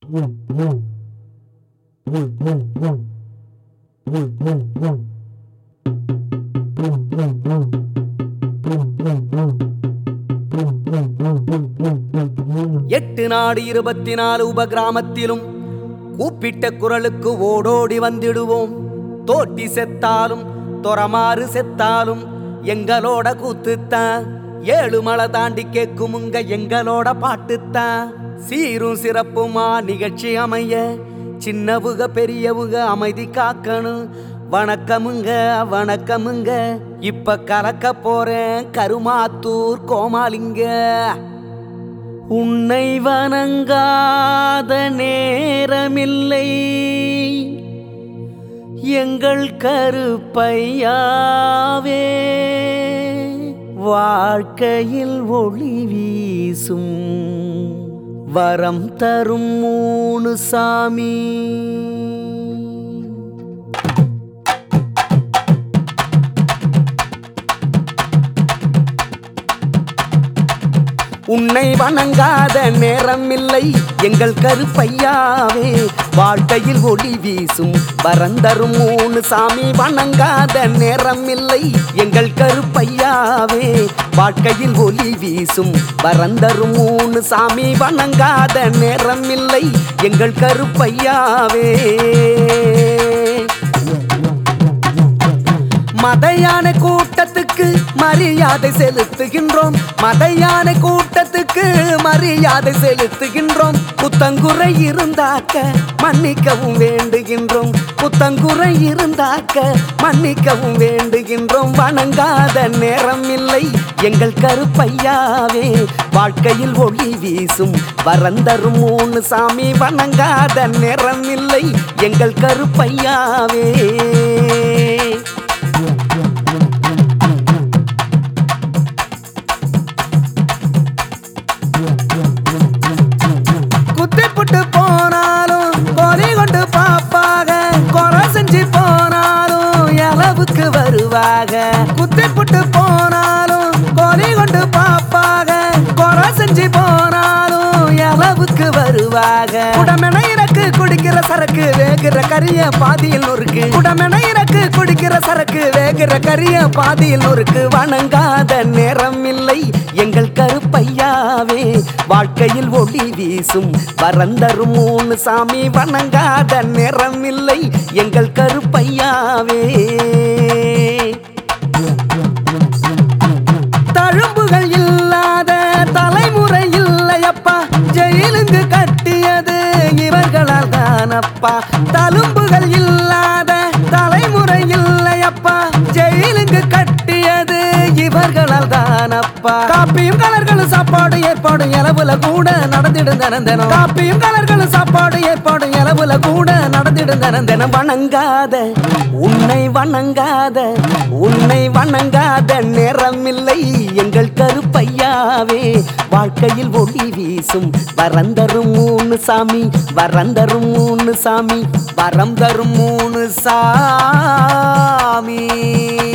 எட்டு நாடு இருபத்தி நாலு உபகிராமத்திலும் கூப்பிட்ட குரலுக்கு ஓடோடி வந்திடுவோம் தோட்டி செத்தாலும் தொரமாறு செத்தாலும் எங்களோட கூத்துத்தான் ஏழு மலை தாண்டி கேக்குமுங்க எங்களோட பாட்டுத்தான் சீரும் சிறப்புமா நிகழ்ச்சி அமைய சின்னவுக பெரியவுக அமைதி காக்கணும் வணக்கமுங்க வணக்கமுங்க இப்ப கலக்க போறேன் கருமாத்தூர் கோமாலிங்க உன்னை வணங்காத நேரமில்லை எங்கள் கருப்பையாவே வாழ்க்கையில் ஒளி வீசும் வரம் தரும் மூணு சாமி உன்னை வணங்காத நேரமில்லை எங்கள் கருப்பையாவே வாழ்க்கையில் ஒளி வீசும் வரந்தரும் மூணு சாமி வணங்காத நேரமில்லை எங்கள் கருப்பையாவே வாழ்க்கையில் ஒளி வீசும் வரந்தரும் மூணு சாமி வணங்காத நேரமில்லை எங்கள் கருப்பையாவே மதையான கூட்டத்துக்கு மரியாதை செலுத்துகின்றோம் மதையான கூட்டத்துக்கு மரியாதை செலுத்துகின்றோம் புத்தங்குறை இருந்தாக்க மன்னிக்கவும் வேண்டுகின்றோம் புத்தங்குறை இருந்தாக்க மன்னிக்கவும் வேண்டுகின்றோம் வணங்காத நேரம் இல்லை எங்கள் கருப்பையாவே வாழ்க்கையில் ஒளி வீசும் வரந்தரும் மூணு சாமி வணங்காத நேரம் இல்லை எங்கள் கருப்பையாவே குத்தி புட்டு போனாலும் கொறி கொண்டு பாப்பாக கொலை செஞ்சு போனாலும் எளவுக்கு வருவாக குத்தி புட்டு போனாலும் கொறி கொண்டு பாப்பாக கொலை செஞ்சு போனாலும் எளவுக்கு வருவாக குடமென இறக்கு குடிக்கிற சரக்கு வேகிற கரிய பாதியில் நொறுக்கு குடமென இறக்கு குடிக்கிற சரக்கு வேகிற கரிய பாதியில் நொறுக்கு வணங்காத நேரம் இல்லை எங்கள் கருப்பையாவே வாழ்க்கையில் ஒளி வீசும் வரந்தரும் மூணு சாமி வணங்காத நேரம் இல்லை எங்கள் கருப்பையாவே தழும்புகள் இல்லாத தலைமுறை இல்லையப்பா ஜெயிலுங்கு கட்டியது இவர்களால் தானப்பா தழும்புகள் இல்லாத தலைமுறை இல்லையப்பா ஜெயிலுங்கு கட்டியது இவர்களால் தானப்பா காப்பியும் கலர்களும் சாப்பாடு ஏற்பாடு இளவுல கூட நடந்திடும் தினம் தினம் காப்பியும் கலர்களும் சாப்பாடு ஏற்பாடு இளவுல கூட நடந்திடும் தினம் தினம் வணங்காத உன்னை வணங்காத உன்னை வணங்காத நேரமில்லை எங்கள் கருப்பையாவே வாழ்க்கையில் ஒளி வீசும் வரந்தரும் மூணு சாமி வரந்தரும் மூணு சாமி வரம் தரும் மூணு சாமி